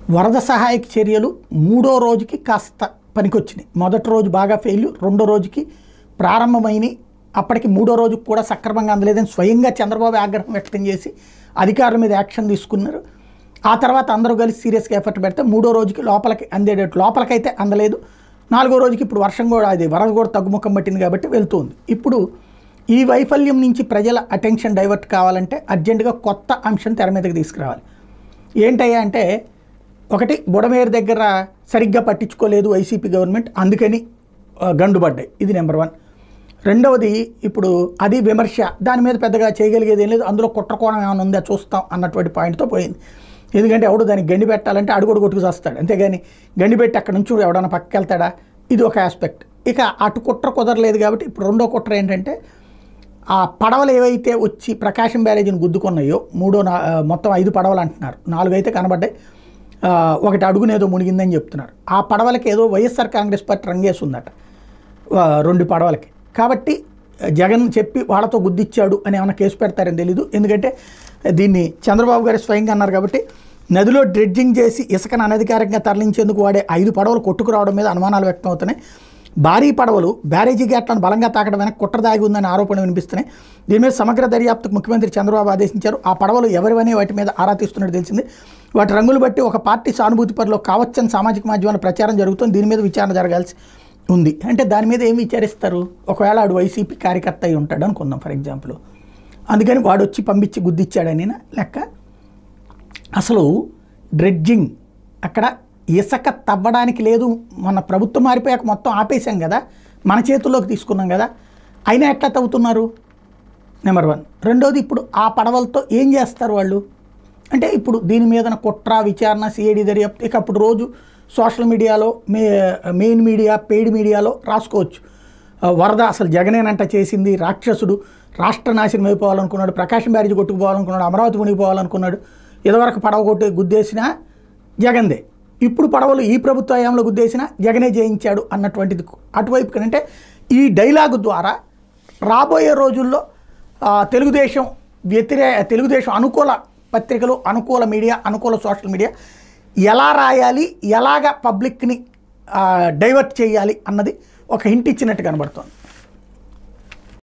వరద సహాయక చర్యలు మూడో రోజుకి కాస్త పనికొచ్చినాయి మొదటి రోజు బాగా ఫెయిల్ రెండో రోజుకి ప్రారంభమైనవి అప్పటికి మూడో రోజుకి కూడా సక్రమంగా అందలేదని స్వయంగా చంద్రబాబు ఆగ్రహం వ్యక్తం చేసి అధికారుల మీద యాక్షన్ తీసుకున్నారు ఆ తర్వాత అందరూ కలిసి సీరియస్గా ఎఫర్ట్ పెడితే మూడో రోజుకి లోపలికి అందేటట్టు లోపలికైతే అందలేదు నాలుగో రోజుకి ఇప్పుడు వర్షం కూడా అది వరద కూడా తగ్గుముఖం పట్టింది కాబట్టి వెళ్తుంది ఇప్పుడు ఈ వైఫల్యం నుంచి ప్రజల అటెన్షన్ డైవర్ట్ కావాలంటే అర్జెంటుగా కొత్త అంశం తెర మీదకి తీసుకురావాలి ఏంటయ్యా అంటే ఒకటి బుడమేరు దగ్గర సరిగ్గా పట్టించుకోలేదు వైసీపీ గవర్నమెంట్ అందుకని ఆ, గండుపడ్డాయి ఇది నెంబర్ వన్ రెండవది ఇప్పుడు అది విమర్శ దాని మీద పెద్దగా చేయగలిగేది ఏం లేదు అందులో కుట్రకోణం ఏమైనా ఉందా చూస్తాం అన్నటువంటి పాయింట్తో పోయింది ఎందుకంటే ఎవడు దానికి గండి పెట్టాలంటే అడుగుడు కొట్టుకు చేస్తాడు అంతేగాని గండి పెట్టి అక్కడ నుంచి ఎవడన్నా పక్కకి వెళ్తాడా ఇది ఒక ఆస్పెక్ట్ ఇక అటు కుట్ర కుదరలేదు కాబట్టి ఇప్పుడు రెండో కుట్ర ఏంటంటే ఆ పడవలు ఏవైతే వచ్చి ప్రకాశం బ్యారేజీని గుద్దుకున్నాయో మూడో నా ఆ, మొత్తం ఐదు పడవలు అంటున్నారు నాలుగు అయితే కనబడ్డాయి ఆ, ఒకటి అడుగునేదో మునిగిందని చెప్తున్నారు ఆ పడవలకి ఏదో వైఎస్ఆర్ కాంగ్రెస్ పార్టీ రంగేసి ఉందట ఆ, రెండు పడవలకి కాబట్టి జగన్ చెప్పి వాళ్ళతో గుద్దిచ్చాడు అని ఏమైనా కేసు పెడతారని తెలీదు ఎందుకంటే దీన్ని చంద్రబాబు గారు స్వయంగా అన్నారు కాబట్టి నదిలో డ్రెడ్జింగ్ చేసి ఇసుకను అనధికారికంగా తరలించేందుకు వాడే ఐదు పడవలు కొట్టుకురావడం మీద అనుమానాలు వ్యక్తం అవుతున్నాయి భారీ పడవలు బ్యారేజీ గేట్లను బలంగా తాకడం వెనక కుట్ర దాగి ఉందని ఆరోపణలు వినిపిస్తున్నాయి దీని మీద సమగ్ర దర్యాప్తుకు ముఖ్యమంత్రి చంద్రబాబు ఆదేశించారు ఆ పడవలు ఎవరివని వాటి మీద ఆరా తీస్తున్నట్టు తెలిసింది వాటి రంగులు బట్టి ఒక పార్టీ సానుభూతి పరిలో కావచ్చని సామాజిక మాధ్యమాల ప్రచారం జరుగుతుంది దీని మీద విచారణ జరగాల్సి ఉంది అంటే దాని మీద ఏం విచారిస్తారు ఒకవేళ ఆడు వైసీపీ కార్యకర్త అయి ఉంటాడు అనుకుందాం ఫర్ ఎగ్జాంపుల్ అందుకని వాడు వచ్చి పంపించి గుద్దిచ్చాడని లెక్క అసలు డ్రెడ్జింగ్ అక్కడ ఇసుక తవ్వడానికి లేదు మన ప్రభుత్వం మారిపోయాక మొత్తం ఆపేశాం కదా మన చేతుల్లోకి తీసుకున్నాం కదా అయినా ఎట్లా తవ్వుతున్నారు నెంబర్ వన్ రెండోది ఇప్పుడు ఆ పడవలతో ఏం చేస్తారు వాళ్ళు అంటే ఇప్పుడు దీని మీద కుట్ర విచారణ సిఐడి దర్యాప్తు ఇక అప్పుడు రోజు సోషల్ మీడియాలో మే మెయిన్ మీడియా పెయిడ్ మీడియాలో రాసుకోవచ్చు ఆ, వరద అసలు జగనేనంట చేసింది రాక్షసుడు రాష్ట్ర నాశనం అయిపోవాలనుకున్నాడు ప్రకాశం బ్యారేజ్ కొట్టుకుపోవాలనుకున్నాడు అమరావతి మునిగిపోవాలనుకున్నాడు ఇదివరకు పడవ కొట్టి గుద్దేసినా జగన్దే ఇప్పుడు పడవలు ఈ ప్రభుత్వ హయాంలో గుద్దేసినా జగనే జయించాడు అన్నటువంటిది అటువైపు అంటే ఈ డైలాగు ద్వారా రాబోయే రోజుల్లో ఆ, తెలుగుదేశం వ్యతిరే తెలుగుదేశం అనుకూల పత్రికలు అనుకూల మీడియా అనుకూల సోషల్ మీడియా ఎలా రాయాలి ఎలాగ పబ్లిక్ని డైవర్ట్ చేయాలి అన్నది ఒక హింట్ ఇచ్చినట్టు కనబడుతోంది